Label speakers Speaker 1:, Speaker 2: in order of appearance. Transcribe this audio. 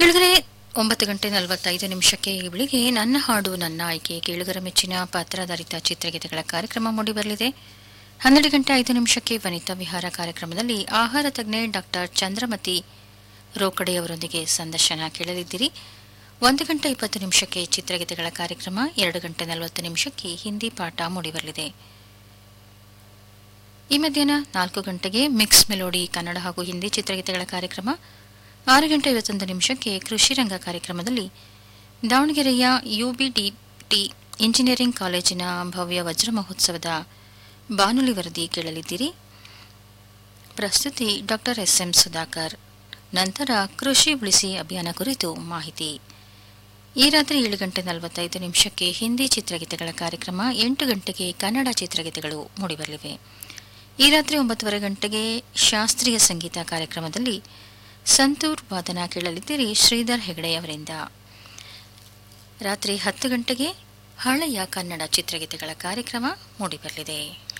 Speaker 1: ಕೇಳಿದರೆ ಒಂಬತ್ತು ಗಂಟೆ ನಲವತ್ತೈದು ನಿಮಿಷಕ್ಕೆ ಈ ಬೆಳಿಗ್ಗೆ ನನ್ನ ಹಾಡು ನನ್ನ ಆಯ್ಕೆ ಕೇಳುಗರ ಮೆಚ್ಚಿನ ಪಾತ್ರಾಧಾರಿತ ಚಿತ್ರಗೀತೆಗಳ ಕಾರ್ಯಕ್ರಮ ಮೂಡಿಬರಲಿದೆ ಹನ್ನೆರಡು ಗಂಟೆ ಐದು ನಿಮಿಷಕ್ಕೆ ವನಿತಾ ವಿಹಾರ ಕಾರ್ಯಕ್ರಮದಲ್ಲಿ ಆಹಾರ ತಜ್ಞೆ ಡಾಕ್ಟರ್ ಚಂದ್ರಮತಿ ರೋಕಡೆಯವರೊಂದಿಗೆ ಸಂದರ್ಶನ ಕೇಳಲಿದ್ದೀರಿ ಒಂದು ಗಂಟೆ ಇಪ್ಪತ್ತು ನಿಮಿಷಕ್ಕೆ ಚಿತ್ರಗೀತೆಗಳ ಕಾರ್ಯಕ್ರಮ ಎರಡು ಗಂಟೆ ನಲವತ್ತು ನಿಮಿಷಕ್ಕೆ ಹಿಂದಿ ಪಾಠ ಮೂಡಿಬರಲಿದೆ ಈ ಮಧ್ಯಾಹ್ನ ನಾಲ್ಕು ಗಂಟೆಗೆ ಮಿಕ್ಸ್ ಮೆಲೋಡಿ ಕನ್ನಡ ಹಾಗೂ ಹಿಂದಿ ಚಿತ್ರಗೀತೆಗಳ ಕಾರ್ಯಕ್ರಮ ಆರು ಗಂಟೆ ಐವತ್ತೊಂದು ನಿಮಿಷಕ್ಕೆ ಕೃಷಿ ರಂಗ ಕಾರ್ಯಕ್ರಮದಲ್ಲಿ ದಾವಣಗೆರೆಯ ಯುಬಿಡಿಟಿ ಇಂಜಿನಿಯರಿಂಗ್ ಕಾಲೇಜಿನ ಭವ್ಯ ವಜ್ರ ಮಹೋತ್ಸವದ ಬಾನುಲಿ ವರದಿ ಕೇಳಲಿದ್ದೀರಿ ಪ್ರಸ್ತುತಿ ಡಾಕ್ಟರ್ ಎಸ್ ಎಂ ಸುಧಾಕರ್ ನಂತರ ಕೃಷಿ ಉಳಿಸಿ ಅಭಿಯಾನ ಕುರಿತು ಮಾಹಿತಿ ಈ ರಾತ್ರಿ ಏಳು ಗಂಟೆ ನಲವತ್ತೈದು ನಿಮಿಷಕ್ಕೆ ಹಿಂದಿ ಚಿತ್ರಗೀತೆಗಳ ಕಾರ್ಯಕ್ರಮ ಎಂಟು ಗಂಟೆಗೆ ಕನ್ನಡ ಚಿತ್ರಗೀತೆಗಳು ಮೂಡಿಬರಲಿವೆ ಈ ರಾತ್ರಿ ಒಂಬತ್ತುವರೆ ಗಂಟೆಗೆ ಶಾಸ್ತ್ರೀಯ ಸಂಗೀತ ಕಾರ್ಯಕ್ರಮದಲ್ಲಿ ಸಂತೂರ್ ವಾದನ ಕೇಳಲಿದ್ದೀರಿ ಶ್ರೀಧರ್ ಹೆಗಡೆ ಅವರಿಂದ ರಾತ್ರಿ ಹತ್ತು ಗಂಟೆಗೆ ಹಳೆಯ ಕನ್ನಡ ಚಿತ್ರಗೀತೆಗಳ ಕಾರ್ಯಕ್ರಮ ಮೂಡಿಬರಲಿದೆ